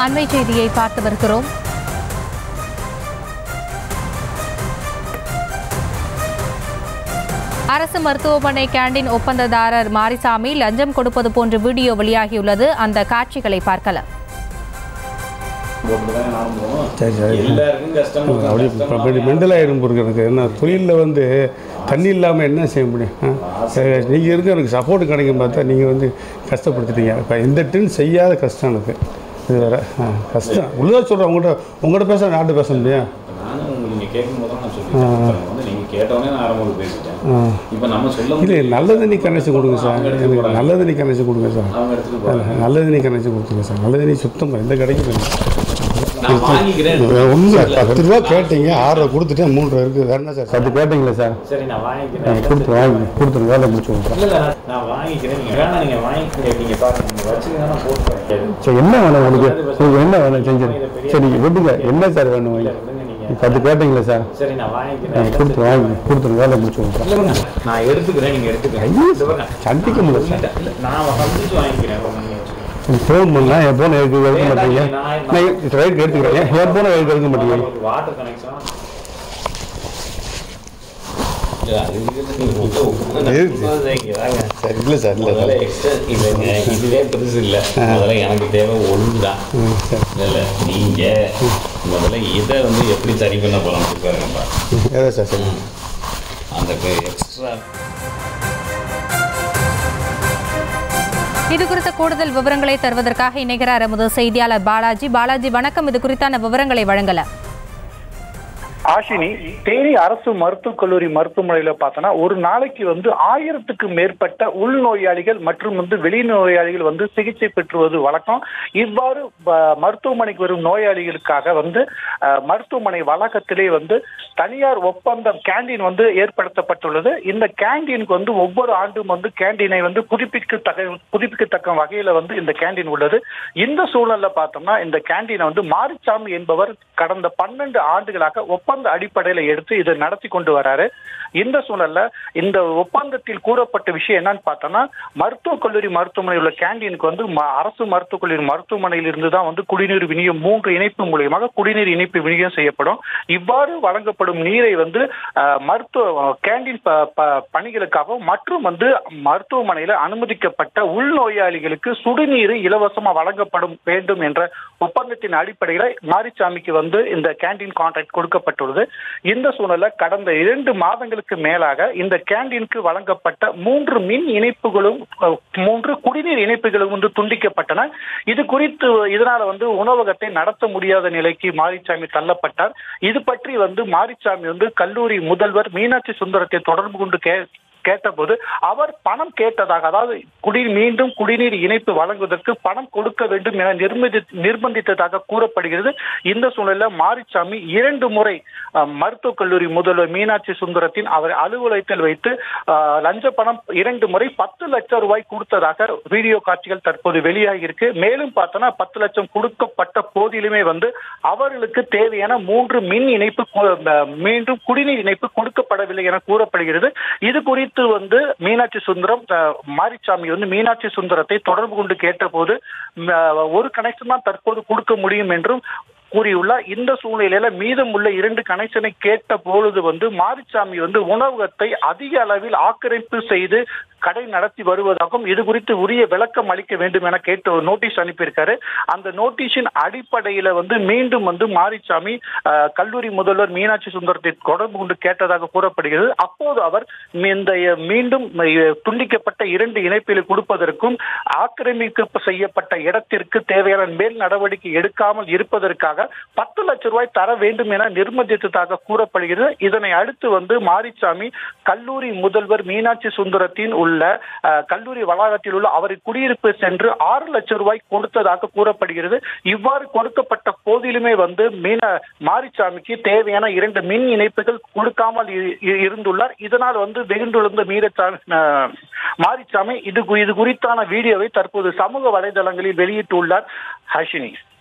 அண்மை செய்தியை பார்த்து வருகிறோம் அரசு மருத்துவமனை கேண்டீன் ஒப்பந்ததாரர் மாரிசாமி லஞ்சம் கொடுப்பது போன்ற வீடியோ வெளியாகியுள்ளது அந்த காட்சிகளை பார்க்கலாம் சரி சரி எல்லாருக்கும் கஷ்டம் அப்படி அப்படி மெண்டல் ஆகிடும் போருக்கு எனக்கு என்ன தொழிலில் வந்து தண்ணி இல்லாமல் என்ன செய்ய முடியும் நீங்கள் இருக்க எனக்கு சப்போர்ட் கிடைக்கும் பார்த்தா நீங்கள் வந்து கஷ்டப்படுத்திட்டீங்க இப்போ எந்த டீம் செய்யாத கஷ்டம் எனக்கு இது வேற ஆ, கஷ்டம் உள்ளதாக சொல்கிறேன் உங்கள்கிட்ட உங்கள்கிட்ட பேச நாட்டு பேச முடியும் நானும் உங்களுக்கு நீங்க கேட்கும் போது நான் சொல்லிட்டேன் வந்து நீங்க கேட்டோடனே நான் ஆரம்பம் பேசிட்டேன் இப்போ நம்ம சொல்ல இல்லை நல்ல தண்ணி கனெக்ஷன் கொடுங்க சார் எனக்கு நல்ல தண்ணி கனெக்ஷன் கொடுங்க சார் அவங்க எடுத்துட்டு போறாங்க நல்ல தண்ணி கனெக்ஷன் கொடுத்துருங்க சார் நல்ல தண்ணி சுத்தம் எந்த கடைக்கு போய் நான் வாங்கிக்கிறேன் ஒன்றும் பத்து ரூபா கேட்டீங்க ஆறு ரூபா கொடுத்துட்டேன் மூணு ரூபா இருக்குது வேற என்ன சார் சத்து கேட்டீங்களா சார் சரி நான் வாங்கிக்கிறேன் கொடுத்து வாங்கி கொடுத்துருங்க வேலை முடிச்சு விட்றேன் இல்ல இல்ல நான் வாங்கிக்கிறேன் நீங்க வேணா நீங்க வாங்கிக்கிறேன் நீங்க பாருங்க நீங்க வச்சுக்கங்க நான் போட்டுக்கிறேன் சரி என்ன வேணும் உங்களுக்கு உங்களுக்கு என்ன வேணும் செஞ்சு சரி நீங்கள் விட்டுங்க என்ன சார் வேணும் உங்களுக்கு விடுங்க நீங்க பத்து கேட்டீங்களா சார் சரி நான் வாங்கிக்கிறேன் கொடுத்து வாங்கி கொடுத்துருங்க வேலை முடிச்சு விட்றேன் இல்ல பாருங்க, நான் எடுத்துக்கிறேன் நீங்க எடுத்துக்கிறேன் ஐயோ, இது பாருங்க. சந்திக்க முடியல சார் இல்ல, இல்ல, நான் வந்துட்டு வாங்கிக்கிறேன் நீங்க வச்சுக்கோங்க. ஃபோன் பண்ணால் என் ஃபோனை எடுக்க எடுக்க மாட்டீங்க நான் ரைட் எடுத்துக்கிறேன் என் என் ஃபோனை எடுக்க எடுக்க மாட்டீங்க ஒரு வாட்டர் கனெக்ஷன் இல்ல, அது இருக்குது. நீங்க உள்ள உட்கார்ந்து இருக்கு. உட்கார்ந்து இங்க வாங்க. சரி இல்லை சார் இல்லை முதல்ல extra இல்லைங்க, இதுவே பெருசு இல்ல முதல்ல எனக்கு தேவை ஒழுங்குதான் ம் சரி இல்ல இல்ல நீங்க முதல்ல இதை வந்து எப்படி சரி பண்ண போறோம் பாருங்கப்பா எதை சார் சரி அந்த எக்ஸ்ட்ரா இது குறித்த கூடுதல் விவரங்களை தருவதற்காக இணைகிறார் எமது செய்தியாளர் பாலாஜி பாலாஜி வணக்கம் இது குறித்தான விவரங்களை வழங்கலாம் ஆஷினி தேனி அரசு மருத்துவக் கல்லூரி மருத்துவமனையில பார்த்தோன்னா ஒரு நாளைக்கு வந்து ஆயிரத்துக்கு மேற்பட்ட உள்நோயாளிகள் மற்றும் வந்து வெளிநோயாளிகள் வந்து சிகிச்சை பெற்றுவது வழக்கம் இவ்வாறு ப- மருத்துவமனைக்கு வரும் நோயாளிகளுக்காக வந்து அஹ், மருத்துவமனை வளாகத்திலே வந்து தனியார் ஒப்பந்தம் கேண்டீன் வந்து ஏற்படுத்தப்பட்டுள்ளது இந்த கேண்டீனுக்கு வந்து ஒவ்வொரு ஆண்டும் வந்து கேண்டீனை வந்து புதுப்பிக்கத்தக்க புதுப்பிக்கத்தக்க வகையில வந்து இந்த கேண்டீன் உள்ளது இந்த சூழல்ல பார்த்தோம்னா இந்த கேண்டீனை வந்து மாரிசாமி என்பவர் கடந்த பன்னெண்டு ஆண்டுகளாக ஒப்பந்த அடிப்படையில எடுத்து இதை நடத்தி கொண்டு வராரு இந்த சூழல்ல இந்த ஒப்பந்தத்தில் கூறப்பட்ட விஷயம் என்னன்னு பார்த்தோம்னா மருத்துவக் கல்லூரி மருத்துவமனையில் உள்ள கேண்டீனுக்கு வந்து ம- அரசு மருத்துவக் கல்லூரி மருத்துவமனையில் இருந்து தான் வந்து குடிநீர் விநியோகம் மூன்று இணைப்பு மூலியமாக குடிநீர் இணைப்பு விநியோகம் செய்யப்படும் இவ்வாறு வழங்கப்படும் நீரை வந்து அஹ், மருத்துவ கேண்டீன் ப- ப- பணிகளுக்காகவும் மற்றும் வந்து மருத்துவமனையில் அனுமதிக்கப்பட்ட உள்நோயாளிகளுக்கு சுடுநீர் இலவசமா வழங்கப்படும் வேண்டும் என்ற ஒப்பந்தத்தின் அடிப்படையில் மாரிசாமிக்கு வந்து இந்த கேண்டீன் கான்ட்ராக்ட் கொடுக்கப்பட்டுள்ளது இந்த சூழல்ல கடந்த இரண்டு மாதங்களுக்கு மேலாக இந்த கேண்டீனுக்கு வழங்கப்பட்ட மூன்று மின் இணைப்புகளும் அஹ், மூன்று குடிநீர் இணைப்புகளும் வந்து துண்டிக்கப்பட்டன இது குறித்து இதனால வந்து உணவகத்தை நடத்த முடியாத நிலைக்கு மாரிசாமி தள்ளப்பட்டார் இது பற்றி வந்து மாரிசாமி வந்து கல்லூரி முதல்வர் மீனாட்சி சுந்தரத்தை தொடர்பு கொண்டு கே கேட்டபோது அவர் பணம் கேட்டதாக அதாவது குடி மீண்டும் குடிநீர் இணைப்பு வழங்குவதற்கு பணம் கொடுக்க வேண்டும் என நிர்பந்தி நிர்பந்தித்ததாக கூறப்படுகிறது இந்த சூழலில் மாரிசாமி இரண்டு முறை அஹ், மருத்துவக் கல்லூரி முதல்வர் மீனாட்சி சுந்தரத்தின் அவர் அலுவலகத்தில் வைத்து அஹ், லஞ்ச பணம் இரண்டு முறை பத்து லட்சம் ரூபாய் கொடுத்ததாக வீடியோ காட்சிகள் தற்போது வெளியாகி இருக்கு மேலும் பார்த்தோன்னா பத்து லட்சம் கொடுக்கப்பட்ட போதிலுமே வந்து அவர்களுக்கு தேவையான மூன்று மின் இணைப்பு கு- அஹ், மீண்டும் குடிநீர் இணைப்பு கொடுக்கப்படவில்லை என கூறப்படுகிறது இது குறித்து வந்து மீனாட்சி சுந்தரம் அஹ், மாரிசாமி வந்து மீனாட்சி சுந்தரத்தை தொடர்பு கொண்டு கேட்டபோது ம், அஹ், ஒரு கனெக்ஷன் தான் தற்போது கொடுக்க முடியும் என்றும் கூறியுள்ளார் இந்த சூழ்நிலையில மீதம் உள்ள இரண்டு கனெக்ஷனை கேட்ட பொழுது வந்து மாரிசாமி வந்து உணவகத்தை அதிக அளவில் ஆக்கிரமிப்பு செய்து கடை நடத்தி வருவதாகவும் இது குறித்து உரிய விளக்கம் அளிக்க வேண்டும் என கேட்டு ஒரு நோட்டீஸ் அனுப்பியிருக்காரு அந்த நோட்டீஸின் அடிப்படையில வந்து மீண்டும் வந்து மாரிசாமி அஹ், கல்லூரி முதல்வர் மீனாட்சி சுந்தரத்தை தொடர்பு கொண்டு கேட்டதாக கூறப்படுகிறது அப்போது அவர் மீ- இந்த அஹ், மீண்டும் அஹ், துண்டிக்கப்பட்ட இரண்டு இணைப்பில் கொடுப்பதற்கும் ஆக்கிரமிப்பு செய்யப்பட்ட இடத்திற்கு தேவையான மேல் நடவடிக்கை எடுக்காமல் இருப்பதற்காக பத்து லட்சம் ரூபாய் தர வேண்டும் என நிர்பந்தித்ததாக கூறப்படுகிறது இதனை அடுத்து வந்து மாரிசாமி கல்லூரி முதல்வர் மீனாட்சி சுந்தரத்தின் உள்ள அஹ், கல்லூரி வளாகத்தில் உள்ள அவரை குடியிருப்பு சென்று ஆறு லட்சம் ரூபாய் கொடுத்ததாக கூறப்படுகிறது இவ்வாறு கொடுக்கப்பட்ட போதிலுமே வந்து மீன மாரிசாமிக்கு தேவையான இரண்டு மின் இணைப்புகள் கொடுக்காமல் இ- இ- இருந்துள்ளார் இதனால் வந்து வெகுண்டுழுந்த மீரசாமி அஹ், மாரிசாமி இது கு- இது குறித்தான வீடியோவை தற்போது சமூக வலைதளங்களில் வெளியிட்டுள்ளார் ஹர்ஷினி